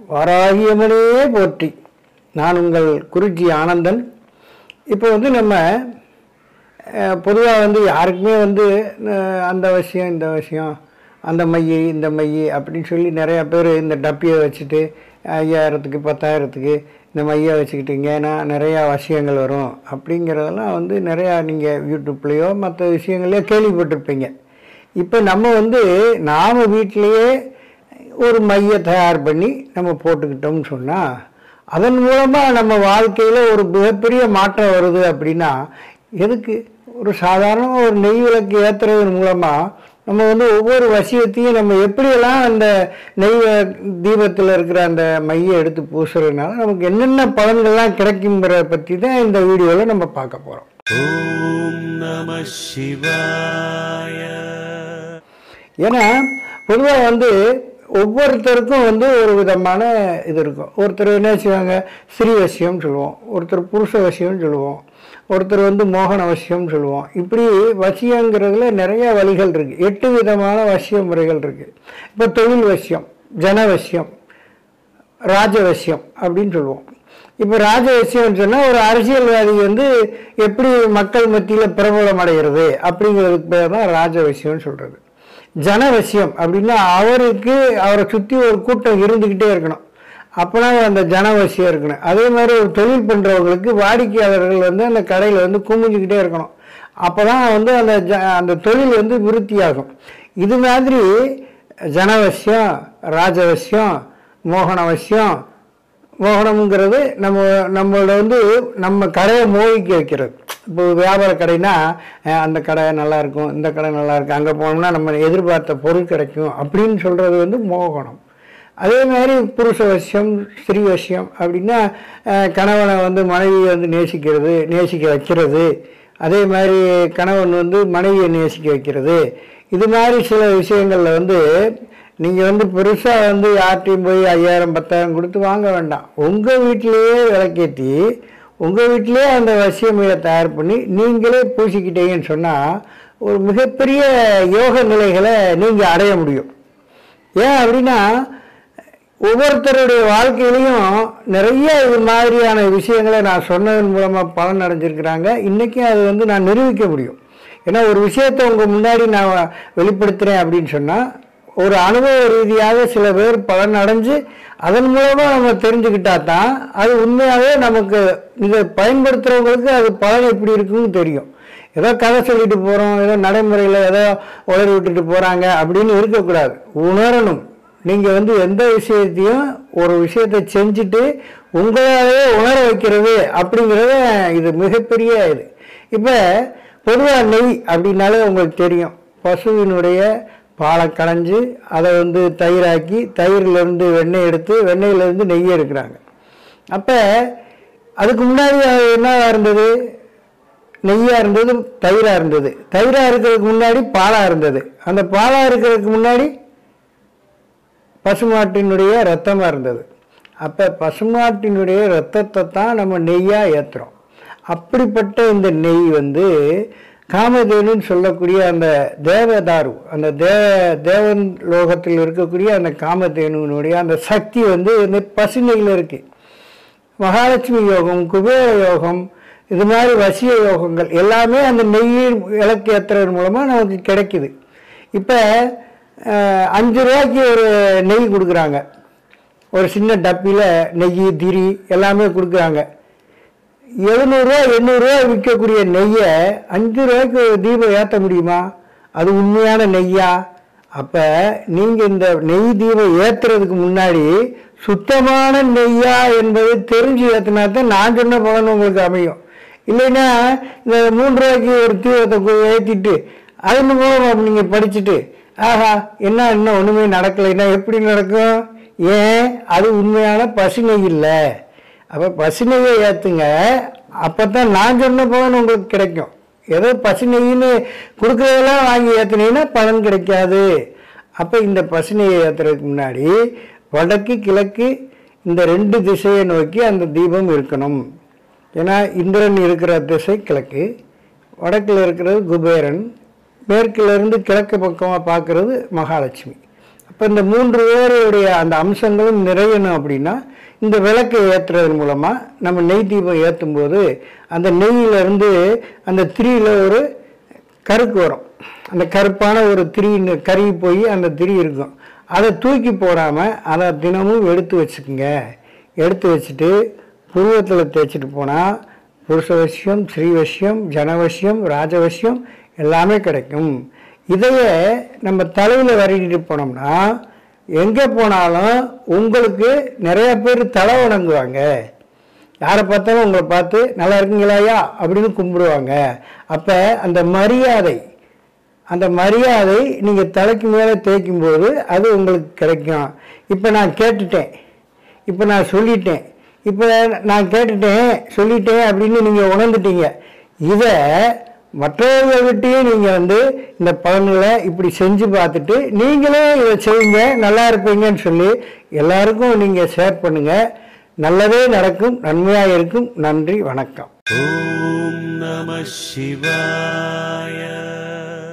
வாராகியமனே போற்றி நான் உங்கள் குருஜி ஆனந்தன் இப்போ வந்து நம்ம பொதுவாக வந்து யாருக்குமே வந்து அஹ், அந்த விஷயம் இந்த விஷயம் அந்த மைய இந்த மைய அப்படின்னு சொல்லி நிறையா பேர் இந்த டப்பியை வச்சுட்டு ஐயாயிரத்துக்கு பத்தாயிரத்துக்கு இந்த மையை வச்சுக்கிட்டீங்கன்னா நிறையா விஷயங்கள் வரும் அப்படிங்கிறதெல்லாம் வந்து நிறையா நீங்கள் யூடியூப்லேயோ மற்ற விஷயங்களையோ கேள்விப்பட்டிருப்பீங்க இப்போ நம்ம வந்து நாம் வீட்டிலையே ஒரு மையை தயார் பண்ணி நம்ம போட்டுக்கிட்டோம்னு சொன்னால் அதன் மூலமாக நம்ம வாழ்க்கையில் ஒரு மிகப்பெரிய மாற்றம் வருது அப்படின்னா எதுக்கு ஒரு சாதாரண ஒரு நெய் விளக்கு ஏற்றுறதன் மூலமாக நம்ம வந்து ஒவ்வொரு விஷயத்தையும் நம்ம எப்படியெல்லாம் அந்த நெய் தீபத்தில் இருக்கிற அந்த மையை எடுத்து பூசுறதுனால நமக்கு என்னென்ன பலன்கள்லாம் கிடைக்குங்கிறத பற்றி தான் இந்த வீடியோவில் நம்ம பார்க்க போகிறோம் ॐ नमः शिवाय ஏன்னா பொதுவாக வந்து ஒவ்வொருத்தருக்கும் வந்து ஒரு விதமான இது இருக்கும் ஒருத்தர் என்ன செய்வாங்க ஸ்ரீ வசியம்னு சொல்லுவோம் ஒருத்தர் புருஷ வசியம்னு சொல்லுவோம் ஒருத்தர் வந்து மோகன வசியம்னு சொல்லுவோம் இப்படி வசியங்கிறதுல நிறைய வழிகள் இருக்குது எட்டு விதமான வசிய முறைகள் இருக்குது இப்போ தொழில் வசியம் ஜனவசியம் ராஜவசியம் அப்படின்னு சொல்லுவோம் இப்போ ராஜவசியம்னு சொன்னால் ஒரு அரசியல்வாதி வந்து எப்படி மக்கள் மத்தியில் பிரபலம் அடைகிறது அப்படிங்கிறதுக்கு பேர் தான் ராஜவசியம்னு சொல்கிறது ஜனவசியம் அப்படின்னா அவருக்கு அவரை சுற்றி ஒரு கூட்டம் இருந்துக்கிட்டே இருக்கணும் அப்போனா அந்த ஜனவசியம் இருக்கணும் அதே மாதிரி ஒரு தொழில் பண்ணுறவங்களுக்கு வாடிக்கையாளர்கள் வந்து அந்த கடையில் வந்து குமிஞ்சுக்கிட்டே இருக்கணும் அப்போ தான் வந்து அந்த ஜ அந்த தொழில் வந்து விருத்தியாகும் இது மாதிரி ஜனவசியம் ராஜவசியம் மோகனவசியம் மோகனம்ங்கிறது நம்ம நம்மளோட வந்து நம்ம கடையை மோகிக்க வைக்கிறது இப்போ வியாபார கடைனா அஹ், அந்த கடை நல்லா இருக்கும் இந்த கடை நல்லா இருக்கும் அங்கே போனோம்னா நம்ம எதிர்பார்த்த பொருள் கிடைக்கும் அப்படின்னு சொல்கிறது வந்து மோகனம் அதே மாதிரி புருஷ வசியம் ஸ்ரீ வசியம் அப்படின்னா அஹ், கணவனை வந்து மனைவியை வந்து நேசிக்கிறது நேசிக்க வைக்கிறது அதே மாதிரி கணவன் வந்து மனைவியை நேசிக்க வைக்கிறது இது மாதிரி சில விஷயங்களில் வந்து நீங்கள் வந்து பெருசாக வந்து யார்ட்டையும் போய் ஐயாயிரம் பத்தாயிரம் கொடுத்து வாங்க வேண்டாம் உங்கள் வீட்டிலேயே விளக்கேற்றி உங்கள் வீட்டிலேயே அந்த வசியமையை தயார் பண்ணி நீங்களே பூசிக்கிட்டீங்கன்னு சொன்னால் ஒரு மிகப்பெரிய யோக நிலைகளை நீங்கள் அடைய முடியும் ஏன் அப்படின்னா ஒவ்வொருத்தருடைய வாழ்க்கையிலையும் நிறைய இது மாதிரியான விஷயங்களை நான் சொன்னதன் மூலமாக பலன் அடைஞ்சிருக்கிறாங்க இன்றைக்கும் அது வந்து நான் நிரூபிக்க முடியும் ஏன்னா ஒரு விஷயத்தை உங்கள் முன்னாடி நான் வெளிப்படுத்துகிறேன் அப்படின்னு சொன்னால் ஒரு அனுபவ ரீதியாக சில பேர் பலன் அடைஞ்சு அதன் மூலமாக நம்ம தெரிஞ்சுக்கிட்டா தான் அது உண்மையாகவே நமக்கு இதை பயன்படுத்துகிறவங்களுக்கு அது பலன் எப்படி இருக்குன்னு தெரியும் ஏதோ கதை சொல்லிட்டு போகிறோம் ஏதோ நடைமுறையில் ஏதோ உளறி விட்டுட்டு போகிறாங்க அப்படின்னு இருக்கக்கூடாது உணரணும் நீங்கள் வந்து எந்த விஷயத்தையும் ஒரு விஷயத்தை செஞ்சுட்டு உங்களாலேயே உணர வைக்கிறது அப்படிங்கிறது இது மிகப்பெரிய இது இப்போ பொதுவாக நெய் அப்படின்னாலே உங்களுக்கு தெரியும் பசுவினுடைய பாலை களைஞ்சு அதை வந்து தயிராக்கி தயிரிலிருந்து வெண்ணெய் எடுத்து வெண்ணெயிலேருந்து நெய் எடுக்கிறாங்க அப்போ அதுக்கு முன்னாடி அது என்னவா இருந்தது நெய்யாக இருந்தது தயிராக இருந்தது தயிராக இருக்கிறதுக்கு முன்னாடி பாலாக இருந்தது அந்த பாலாக இருக்கிறதுக்கு முன்னாடி பசுமாட்டினுடைய ரத்தமாக இருந்தது அப்போ பசுமாட்டினுடைய ரத்தத்தை தான் நம்ம நெய்யாக ஏற்றுறோம் அப்படிப்பட்ட இந்த நெய் வந்து காமதேனுன்னு சொல்லக்கூடிய அந்த தேவதாரு அந்த தேவ தேவன் லோகத்தில் இருக்கக்கூடிய அந்த காமதேனுனுடைய அந்த சக்தி வந்து இந்த பசு நெய்யில் இருக்குது மகாலட்சுமி யோகம் குபேர யோகம் இது மாதிரி வசிய யோகங்கள் எல்லாமே அந்த நெய்யை விளக்கு ஏற்றுறது மூலமாக நமக்கு கிடைக்குது இப்போ அஞ்சு ரூபாய்க்கு ஒரு நெய் கொடுக்குறாங்க ஒரு சின்ன டப்பியில் நெய் திரி எல்லாமே கொடுக்குறாங்க எழுநூறுவா எண்ணூறுரூவா விற்கக்கூடிய நெய்யை அஞ்சு ரூபாய்க்கு ஒரு தீபம் ஏற்ற முடியுமா அது உண்மையான நெய்யா அப்போ நீங்கள் இந்த நெய் தீபம் ஏற்றுறதுக்கு முன்னாடி சுத்தமான நெய்யா என்பதை தெரிஞ்சு ஏற்றினா தான் நான் சொன்ன பலன் உங்களுக்கு அமையும் இல்லைன்னா இந்த மூன்று ரூபாய்க்கு ஒரு தீபத்தை ஏற்றிட்டு அதன் மூலம் நீங்கள் படிச்சுட்டு ஆஹா என்ன இன்னும் ஒன்றுமே நடக்கலைன்னா எப்படி நடக்கும் ஏன் அது உண்மையான பசுமை இல்லை அப்போ பசுநெய்யை ஏற்றுங்க அப்போ தான் நான் சொன்ன பலன் உங்களுக்கு கிடைக்கும் ஏதோ பசுநெய்ன்னு கொடுக்குறதெல்லாம் வாங்கி ஏற்றுனீங்கன்னா பலன் கிடைக்காது அப்போ இந்த பசுநெய்யை ஏற்றுறதுக்கு முன்னாடி வடக்கு கிழக்கு இந்த ரெண்டு திசையை நோக்கி அந்த தீபம் இருக்கணும் ஏன்னா இந்திரன் இருக்கிற திசை கிழக்கு வடக்கில் இருக்கிறது குபேரன் மேற்குல இருந்து கிழக்கு பக்கமாக பார்க்குறது மகாலட்சுமி இப்போ இந்த மூன்று பேருடைய அந்த அம்சங்களும் நிறையணும் அப்படின்னா இந்த விளக்கை ஏற்றுறதன் மூலமாக நம்ம நெய் தீபம் ஏற்றும் போது அந்த நெய்யிலேருந்து அந்த திரியில் ஒரு கருக்கு வரும் அந்த கருப்பான ஒரு திரி கருகி போய் அந்த திரி இருக்கும் அதை தூக்கி போடாமல் அதை தினமும் எடுத்து வச்சுக்கோங்க எடுத்து வச்சுட்டு புருவத்தில் தேய்ச்சிட்டு போனால் புருஷவசியம் ஸ்ரீவசியம் ஜனவசியம் ராஜவசியம் எல்லாமே கிடைக்கும் இதையே நம்ம தலையில் வரைகிட்டு போனோம்னா எங்கே போனாலும் உங்களுக்கு நிறைய பேர் தலை வணங்குவாங்க யாரை பார்த்தாலும் உங்களை பார்த்து நல்லா இருக்கீங்களாயா அப்படின்னு கும்பிடுவாங்க அப்போ அந்த மரியாதை அந்த மரியாதை நீங்கள் தலைக்கு மேலே தேய்க்கும் போது அது உங்களுக்கு கிடைக்கும் இப்போ நான் கேட்டுட்டேன் இப்போ நான் சொல்லிட்டேன் இப்போ நான் கேட்டுட்டேன் சொல்லிட்டேன் அப்படின்னு நீங்கள் உணர்ந்துட்டீங்க இதை மற்றவர்கள்கிட்டையும் நீங்கள் வந்து இந்த பலன்களை இப்படி செஞ்சு பார்த்துட்டு நீங்களே இதை செய்யுங்க நல்லா இருப்பீங்கன்னு சொல்லி எல்லாருக்கும் நீங்கள் ஷேர் பண்ணுங்கள் நல்லதே நடக்கும் நன்மையாக இருக்கும் நன்றி வணக்கம் ॐ नमः शिवाय